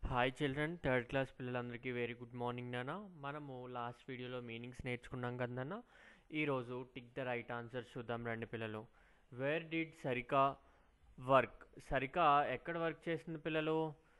hi children third class పిల్లలందరికీ very good morning నాన్న మనము లాస్ట్ వీడియోలో మీనింగ్స్ నేర్చుకున్నాం కదన్న ఈరోజు టిక్ ద రైట్ ఆన్సర్ చూద్దాం రండి పిల్లలు where did Sarika work Sarika ఎక్కడ వర్క్ చేసింది పిల్లలు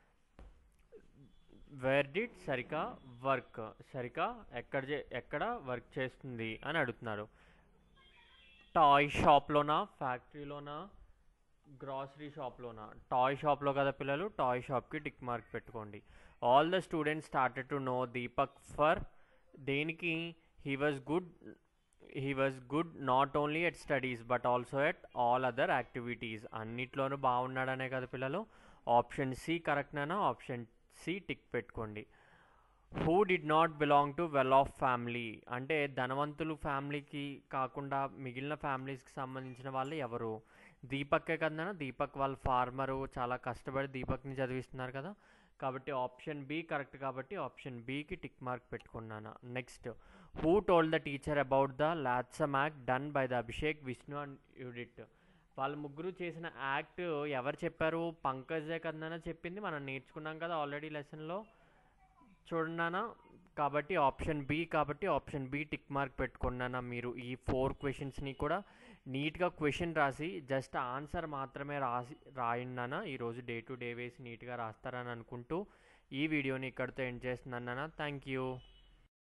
where did Sarika work Sarika ఎక్కడ చే- ఎక్కడ వర్క్ చేస్తుంది అని అడుగుతున్నారు టాయ్ షాప్లోనా ఫ్యాక్టరీలోనా గ్రాసరీ షాప్లోనా టాయ్ షాప్లో కదా పిల్లలు టాయ్ షాప్కి టిక్ మార్క్ పెట్టుకోండి all the students started to know Deepak for దేనికి he was good he was good not only at studies but also at all other activities అన్నిట్లోనూ బాగున్నాడనే కదా పిల్లలు option C కరెక్ట్నా option C tick పెట్టుకోండి who did not belong to well off family అంటే ధనవంతులు ఫ్యామిలీకి కాకుండా మిగిలిన ఫ్యామిలీస్కి సంబంధించిన వాళ్ళు ఎవరు దీపక్కే కదా దీపక్ వాళ్ళ ఫార్మరు చాలా కష్టపడి దీపక్ని చదివిస్తున్నారు కదా కాబట్టి ఆప్షన్ బి కరెక్ట్ కాబట్టి ఆప్షన్ బికి టిక్ మార్క్ పెట్టుకున్నాను next who told the teacher about the loathsome act done by the Abhishek Vishnu and Judith వాళ్ళ ముగ్గురు చేసిన యాక్ట్ ఎవరు చెప్పారు పంకజే కదనా చెప్పింది మనం నేర్చుకున్నాం కదా ఆల్రెడీ లెసన్లో చూడన్నానా కాబట్టి ఆప్షన్ బి కాబట్టి ఆప్షన్ బి టిక్ మార్క్ పెట్టుకున్నానా మీరు ఈ ఫోర్ క్వశ్చన్స్ని కూడా నీట్గా క్వశ్చన్ రాసి జస్ట్ ఆన్సర్ మాత్రమే రాసి రాయండినా ఈరోజు డే టు డే వేసి నీట్గా రాస్తారని అనుకుంటూ ఈ వీడియోని ఇక్కడితో ఎండ్ చేస్తున్నాను థ్యాంక్ యూ